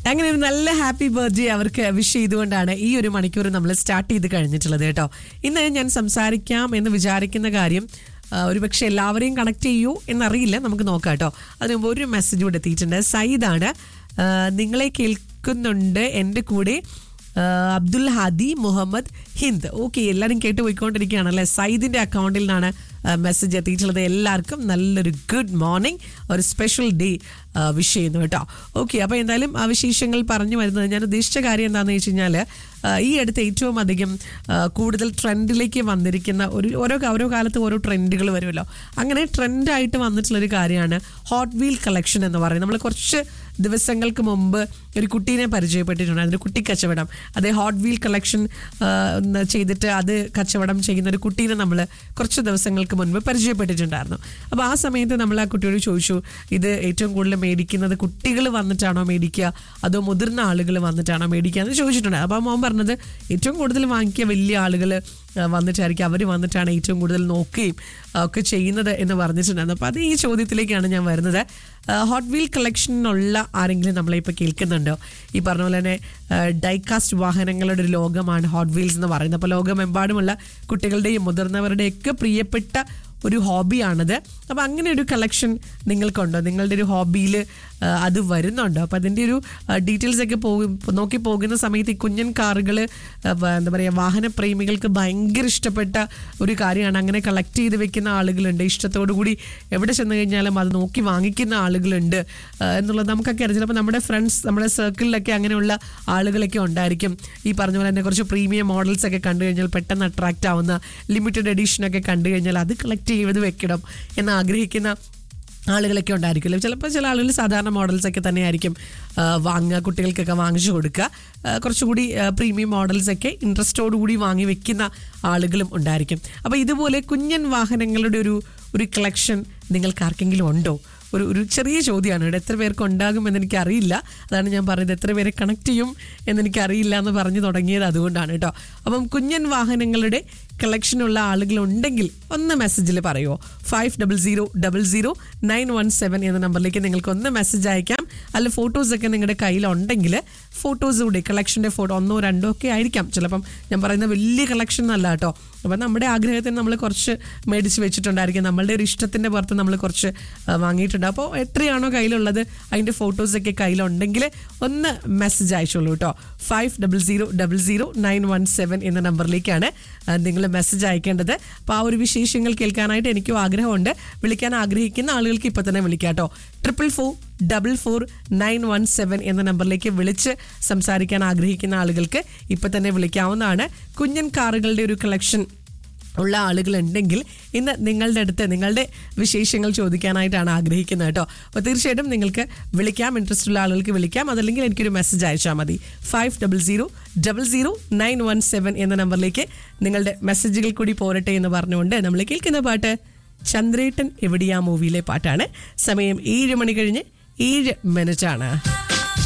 അങ്ങനെ ഒരു നല്ല ഹാപ്പി ബർത്ത്ഡേ അവർക്ക് വിഷ് ചെയ്തുകൊണ്ടാണ് ഈ ഒരു മണിക്കൂർ നമ്മൾ സ്റ്റാർട്ട് ചെയ്ത് കഴിഞ്ഞിട്ടുള്ളത് കേട്ടോ ഇന്ന് ഞാൻ സംസാരിക്കാം എന്ന് വിചാരിക്കുന്ന കാര്യം ആ, ഒരുപക്ഷെ എല്ലാവരെയും കണക്ട് ചെയ്യൂ എന്നറിയില്ല നമുക്ക് നോക്കാം കേട്ടോ അതിന് മുമ്പ് ഒരു മെസ്സേജ് കൂടെ എത്തിയിട്ടുണ്ട് സയ്യിദാണ് ആ, നിങ്ങളെ കേൾക്കുന്നുണ്ട് എൻ്റെ കൂടെ ആ, അബ്ദുൽ ഹാദി മുഹമ്മദ് ഹിന്ദ് ഓക്കെ എല്ലാവരും കേട്ട് പോയിക്കൊണ്ടിരിക്കുകയാണല്ലേ സയ്യിദിൻ്റെ അക്കൗണ്ടിൽ നിന്നാണ് മെസ്സേജ് എത്തിയിട്ടുള്ളത് എല്ലാവർക്കും നല്ലൊരു ഗുഡ് മോർണിംഗ് ഒരു സ്പെഷ്യൽ ഡേ വിഷ് ചെയ്യുന്നു കേട്ടോ ഓക്കെ അപ്പോൾ എന്തായാലും ആ വിശേഷങ്ങൾ പറഞ്ഞു വരുന്നത് ഞാൻ ഉദ്ദേശിച്ച കാര്യം എന്താണെന്ന് വെച്ച് കഴിഞ്ഞാൽ ഈ അടുത്ത് ഏറ്റവും അധികം ആ, കൂടുതൽ ട്രെൻഡിലേക്ക് വന്നിരിക്കുന്ന ഒരു ഓരോ ഓരോ കാലത്ത് ഓരോ ട്രെൻഡുകൾ വരുമല്ലോ അങ്ങനെ ട്രെൻഡായിട്ട് വന്നിട്ടുള്ളൊരു കാര്യമാണ് ഹോട്ട് വീൽ കളക്ഷൻ എന്ന് പറയുന്നത് നമ്മൾ കുറച്ച് ദിവസങ്ങൾക്ക് മുമ്പ് ഒരു കുട്ടീനെ പരിചയപ്പെട്ടിട്ടുണ്ട് അതിൻ്റെ കുട്ടി കച്ചവടം അതേ ഹോട്ട് വീൽ കളക്ഷൻ ചെയ്തിട്ട് അത് കച്ചവടം ചെയ്യുന്ന ഒരു കുട്ടീനെ നമ്മൾ കുറച്ച് ദിവസങ്ങൾക്ക് മുൻപ് പരിചയപ്പെട്ടിട്ടുണ്ടായിരുന്നു അപ്പോൾ ആ സമയത്ത് നമ്മൾ ആ കുട്ടിയോട് ചോദിച്ചു ഇത് ഏറ്റവും കൂടുതൽ മേടിക്കുന്നത് കുട്ടികൾ വന്നിട്ടാണോ മേടിക്കുക അതോ മുതിർന്ന ആളുകൾ വന്നിട്ടാണോ മേടിക്കുക എന്ന് ചോദിച്ചിട്ടുണ്ട് അപ്പോൾ ആ മോൻ പറഞ്ഞത് ഏറ്റവും കൂടുതൽ വാങ്ങിക്കുക വലിയ ആളുകൾ വന്നിട്ടായിരിക്കും അവർ വന്നിട്ടാണ് ഏറ്റവും കൂടുതൽ നോക്കുകയും ആ, ഒക്കെ ചെയ്യുന്നത് എന്ന് പറഞ്ഞിട്ടുണ്ടായിരുന്നു അപ്പോൾ അത് ഈ ചോദ്യത്തിലേക്കാണ് ഞാൻ വരുന്നത് ഹോട്ട് വീൽ കളക്ഷനുള്ള ആരെങ്കിലും നമ്മളെ ഇപ്പോൾ കേൾക്കുന്നുണ്ടോ ഈ പറഞ്ഞ പോലെ തന്നെ ഡൈകാസ്റ്റ് വാഹനങ്ങളുടെ ഒരു ലോകമാണ് ഹോട്ട് വീൽസ് എന്ന് പറയുന്നത് അപ്പോൾ ലോകമെമ്പാടുമുള്ള കുട്ടികളുടെയും മുതിർന്നവരുടെയൊക്കെ പ്രിയപ്പെട്ട ഒരു ഹോബിയാണത് അപ്പോൾ അങ്ങനെ ഒരു കളക്ഷൻ നിങ്ങൾക്കുണ്ടോ നിങ്ങളുടെ ഒരു ഹോബിയിൽ അത് വരുന്നുണ്ടോ അപ്പോൾ അതിൻ്റെ ഒരു ഡീറ്റെയിൽസ് ഒക്കെ പോകും നോക്കി പോകുന്ന സമയത്ത് ഈ കുഞ്ഞൻ കാറുകൾ എന്താ പറയുക വാഹനപ്രേമികൾക്ക് ഭയങ്കര ഇഷ്ടപ്പെട്ട ഒരു കാര്യമാണ് അങ്ങനെ കളക്ട് ചെയ്ത് വെക്കുന്ന ആളുകളുണ്ട് ഇഷ്ടത്തോടു കൂടി എവിടെ ചെന്ന് കഴിഞ്ഞാലും അത് നോക്കി വാങ്ങിക്കുന്ന ആളുകളുണ്ട് ആ, എന്നുള്ളത് നമുക്കൊക്കെ അറിയാം ചിലപ്പോൾ നമ്മുടെ ഫ്രണ്ട്സ് നമ്മുടെ സർക്കിളിലൊക്കെ അങ്ങനെയുള്ള ആളുകളൊക്കെ ഉണ്ടായിരിക്കും ഈ പറഞ്ഞ പോലെ തന്നെ കുറച്ച് പ്രീമിയം മോഡൽസ് ഒക്കെ കണ്ടു കഴിഞ്ഞാൽ പെട്ടെന്ന് അട്രാക്റ്റ് ആവുന്ന ലിമിറ്റഡ് എഡിഷൻ ഒക്കെ കണ്ടു കഴിഞ്ഞാൽ അത് കളക്ട് ചെയ്ത് വെക്കണം എന്ന് ആഗ്രഹിക്കുന്ന ആളുകളൊക്കെ ഉണ്ടായിരിക്കുമല്ലോ ചിലപ്പോൾ ചില ആളുകൾ സാധാരണ മോഡൽസ് ഒക്കെ തന്നെയായിരിക്കും ആ, വാങ്ങുക കുട്ടികൾക്കൊക്കെ വാങ്ങിച്ചു കൊടുക്കുക ആ, കുറച്ചുകൂടി പ്രീമിയം മോഡൽസ് ഒക്കെ ഇൻട്രസ്റ്റോടു കൂടി വാങ്ങി വെക്കുന്ന ആളുകളും ഉണ്ടായിരിക്കും അപ്പോൾ ഇതുപോലെ കുഞ്ഞൻ വാഹനങ്ങളുടെ ഒരു ഒരു കളക്ഷൻ നിങ്ങൾക്ക് ആർക്കെങ്കിലും ഉണ്ടോ ഒരു ഒരു ചെറിയ ചോദ്യമാണ് ഇവിടെ എത്ര പേർക്ക് ഉണ്ടാകും എന്ന് എനിക്കറിയില്ല അതാണ് ഞാൻ പറയുന്നത് എത്ര പേരെ കണക്ട് ചെയ്യും എന്ന് എനിക്കറിയില്ല എന്ന് പറഞ്ഞു തുടങ്ങിയത് അതുകൊണ്ടാണ് കേട്ടോ അപ്പം കുഞ്ഞൻ വാഹനങ്ങളുടെ കളക്ഷനുള്ള ആളുകളുണ്ടെങ്കിൽ ഒന്ന് മെസ്സേജിൽ പറയുമോ five double zero double zero nine one seven എന്ന നമ്പറിലേക്ക് നിങ്ങൾക്ക് ഒന്ന് മെസ്സേജ് അയക്കാം അല്ല ഫോട്ടോസൊക്കെ നിങ്ങളുടെ കയ്യിലുണ്ടെങ്കിൽ ഫോട്ടോസ് കൂടി കളക്ഷൻ്റെ ഫോട്ടോ ഒന്നോ രണ്ടോ ഒക്കെ ആയിരിക്കാം ചിലപ്പം ഞാൻ പറയുന്ന വലിയ കളക്ഷൻ അല്ല കേട്ടോ അപ്പം നമ്മുടെ ആഗ്രഹത്തിന് നമ്മൾ കുറച്ച് മേടിച്ച് വെച്ചിട്ടുണ്ടായിരിക്കും നമ്മളുടെ ഒരു ഇഷ്ടത്തിൻ്റെ പുറത്ത് നമ്മൾ കുറച്ച് ആ, വാങ്ങിയിട്ടുണ്ട് അപ്പോൾ എത്രയാണോ കയ്യിലുള്ളത് അതിൻ്റെ ഫോട്ടോസൊക്കെ കയ്യിലുണ്ടെങ്കിൽ ഒന്ന് മെസ്സേജ് അയച്ചോളൂ കേട്ടോ five double zero double zero nine one seven എന്ന നമ്പറിലേക്കാണ് നിങ്ങൾ മെസ്സേജ് അയക്കേണ്ടത് അപ്പോൾ ആ ഒരു വിശേഷങ്ങൾ കേൾക്കാനായിട്ട് എനിക്കും ആഗ്രഹമുണ്ട് വിളിക്കാൻ ആഗ്രഹിക്കുന്ന ആളുകൾക്ക് ഇപ്പോൾ തന്നെ വിളിക്കാം കേട്ടോ triple four double four nine one seven എന്ന നമ്പറിലേക്ക് വിളിച്ച് സംസാരിക്കാൻ ആഗ്രഹിക്കുന്ന ആളുകൾക്ക് ഇപ്പം തന്നെ വിളിക്കാവുന്നതാണ് കുഞ്ഞൻ കാറുകളുടെ ഒരു കളക്ഷൻ ഉള്ള ആളുകളുണ്ടെങ്കിൽ ഇന്ന് നിങ്ങളുടെ അടുത്ത് നിങ്ങളുടെ വിശേഷങ്ങൾ ചോദിക്കാനായിട്ടാണ് ആഗ്രഹിക്കുന്നത് കേട്ടോ അപ്പോൾ തീർച്ചയായിട്ടും നിങ്ങൾക്ക് വിളിക്കാം ഇൻട്രസ്റ്റ് ഉള്ള ആളുകൾക്ക് വിളിക്കാം അതല്ലെങ്കിൽ എനിക്കൊരു മെസ്സേജ് അയച്ചാൽ മതി five double zero double zero nine one seven എന്ന നമ്പറിലേക്ക് നിങ്ങളുടെ മെസ്സേജുകൾ കൂടി പോരട്ടെ എന്ന് പറഞ്ഞുകൊണ്ട് നമ്മൾ കേൾക്കുന്ന പാട്ട് ചന്ദ്രേട്ടൻ എവിടെയാ മൂവിയിലെ പാട്ടാണ് സമയം ഏഴ് മണി കഴിഞ്ഞ് ഏഴ് മിനിറ്റാണ്